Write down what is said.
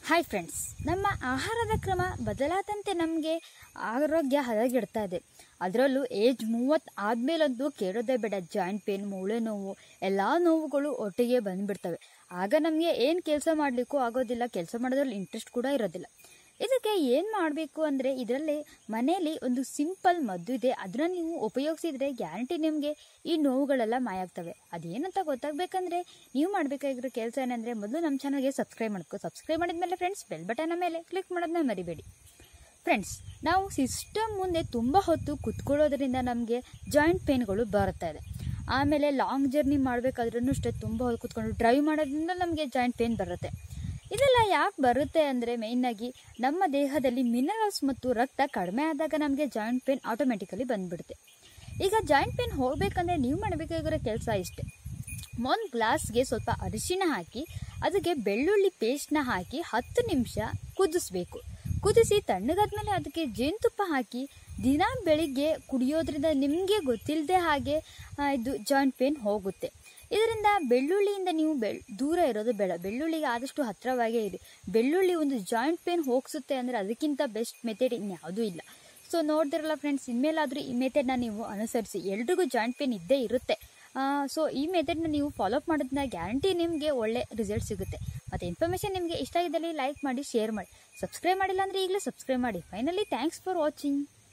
hi friends ನಮ್ಮ ಆಹಾರದ ಕ್ರಮ ಬದಲಾದಂತೆ ನಮಗೆ ಆರೋಗ್ಯ ಹದಗೆಡ್ತಾ ಇದೆ ಅದರಲ್ಲೂ ಏಜ್ ಮೂವತ್ತು ಆದಮೇಲಂತೂ ಕೇಳೋದೇ ಬೇಡ ಜಾಯಿಂಟ್ ಪೇನ್ ಮೂಳೆ ನೋವು ಎಲ್ಲ ನೋವುಗಳು ಒಟ್ಟಿಗೆ ಬಂದುಬಿಡ್ತವೆ ಆಗ ನಮಗೆ ಏನು ಕೆಲಸ ಮಾಡಲಿಕ್ಕೂ ಆಗೋದಿಲ್ಲ ಕೆಲಸ ಮಾಡೋದ್ರಲ್ಲಿ ಇಂಟ್ರೆಸ್ಟ್ ಕೂಡ ಇರೋದಿಲ್ಲ ಇದಕ್ಕೆ ಏನು ಮಾಡಬೇಕು ಅಂದರೆ ಇದರಲ್ಲಿ ಮನೆಯಲ್ಲಿ ಒಂದು ಸಿಂಪಲ್ ಮದ್ದು ಇದೆ ಅದನ್ನ ನೀವು ಉಪಯೋಗಿಸಿದ್ರೆ ಗ್ಯಾರಂಟಿ ನಿಮಗೆ ಈ ನೋವುಗಳೆಲ್ಲ ಮಾಯ ಆಗ್ತವೆ ಅದೇನಂತ ಗೊತ್ತಾಗಬೇಕಂದ್ರೆ ನೀವು ಮಾಡಬೇಕಾಗಿರೋ ಕೆಲಸ ಏನಂದರೆ ಮೊದಲು ನಮ್ಮ ಚಾನಲ್ಗೆ ಸಬ್ಸ್ಕ್ರೈಬ್ ಮಾಡ್ಕೋ ಸಬ್ಸ್ಕ್ರೈಬ್ ಮಾಡಿದ್ಮೇಲೆ ಫ್ರೆಂಡ್ಸ್ ಬೆಲ್ ಬಟನ್ನ ಮೇಲೆ ಕ್ಲಿಕ್ ಮಾಡೋದನ್ನ ಮರಿಬೇಡಿ ಫ್ರೆಂಡ್ಸ್ ನಾವು ಸಿಸ್ಟಮ್ ಮುಂದೆ ತುಂಬ ಹೊತ್ತು ಕುತ್ಕೊಳ್ಳೋದ್ರಿಂದ ನಮಗೆ ಜಾಯಿಂಟ್ ಪೇನ್ಗಳು ಬರ್ತಾ ಇದೆ ಆಮೇಲೆ ಲಾಂಗ್ ಜರ್ನಿ ಮಾಡಬೇಕಾದ್ರೂ ಅಷ್ಟೇ ತುಂಬ ಹೊತ್ತು ಕುತ್ಕೊಂಡು ಡ್ರೈವ್ ಮಾಡೋದ್ರಿಂದ ನಮಗೆ ಜಾಯಿಂಟ್ ಪೇನ್ ಬರುತ್ತೆ ಇದೆಲ್ಲ ಯಾಕೆ ಬರುತ್ತೆ ಅಂದರೆ ಮೇಯ್ನಾಗಿ ನಮ್ಮ ದೇಹದಲ್ಲಿ ಮಿನರಲ್ಸ್ ಮತ್ತು ರಕ್ತ ಕಡಿಮೆ ಆದಾಗ ನಮಗೆ ಜಾಯಿಂಟ್ ಪೇನ್ ಆಟೋಮೆಟಿಕಲಿ ಬಂದ್ಬಿಡುತ್ತೆ ಈಗ ಜಾಯಿಂಟ್ ಪೇನ್ ಹೋಗಬೇಕಂದ್ರೆ ನೀವು ಮಾಡಬೇಕಾಗಿರೋ ಕೆಲಸ ಇಷ್ಟೇ ಒಂದು ಗ್ಲಾಸ್ಗೆ ಸ್ವಲ್ಪ ಅರಿಶಿಣ ಹಾಕಿ ಅದಕ್ಕೆ ಬೆಳ್ಳುಳ್ಳಿ ಪೇಸ್ಟ್ನ ಹಾಕಿ ಹತ್ತು ನಿಮಿಷ ಕುದಿಸ್ಬೇಕು ಕುದಿಸಿ ತಣ್ಣಗಾದ್ಮೇಲೆ ಅದಕ್ಕೆ ಜೇನುತುಪ್ಪ ಹಾಕಿ ದಿನ ಬೆಳಿಗ್ಗೆ ಕುಡಿಯೋದ್ರಿಂದ ನಿಮಗೆ ಗೊತ್ತಿಲ್ಲದೆ ಹಾಗೆ ಆ, ಇದು ಜಾಯಿಂಟ್ ಪೇನ್ ಹೋಗುತ್ತೆ ಇದರಿಂದ ಬೆಳ್ಳುಳ್ಳಿಯಿಂದ ನೀವು ಬೆಳ್ ದೂರ ಇರೋದು ಬೇಡ ಬೆಳ್ಳುಳ್ಳಿಗೆ ಆದಷ್ಟು ಹತ್ತಿರವಾಗೇ ಇರಿ ಬೆಳ್ಳುಳ್ಳಿ ಒಂದು ಜಾಯಿಂಟ್ ಪೇನ್ ಹೋಗಿಸುತ್ತೆ ಅಂದರೆ ಅದಕ್ಕಿಂತ ಬೆಸ್ಟ್ ಮೆಥಡ್ ಇನ್ಯಾವುದೂ ಇಲ್ಲ ಸೊ ನೋಡ್ದಿರಲ್ಲ ಫ್ರೆಂಡ್ಸ್ ಇನ್ಮೇಲಾದರೂ ಈ ಮೆಥಡ್ನ ನೀವು ಅನುಸರಿಸಿ ಎಲ್ರಿಗೂ ಜಾಯಿಂಟ್ ಪೇನ್ ಇದ್ದೇ ಇರುತ್ತೆ ಸೊ ಈ ಮೆಥಡ್ನ ನೀವು ಫಾಲೋಅಪ್ ಮಾಡೋದನ್ನ ಗ್ಯಾರಂಟಿ ನಿಮಗೆ ಒಳ್ಳೆ ರಿಸಲ್ಟ್ ಸಿಗುತ್ತೆ ಮತ್ತು ಇನ್ಫಾರ್ಮೇಷನ್ ನಿಮಗೆ ಇಷ್ಟ ಆಗಿದ್ದಲ್ಲಿ ಲೈಕ್ ಮಾಡಿ ಶೇರ್ ಮಾಡಿ ಸಬ್ಸ್ಕ್ರೈಬ್ ಮಾಡಿಲ್ಲ ಅಂದರೆ ಈಗಲೇ ಸಬ್ಸ್ಕ್ರೈಬ್ ಮಾಡಿ ಫೈನಲಿ ಥ್ಯಾಂಕ್ಸ್ ಫಾರ್ ವಾಚಿಂಗ್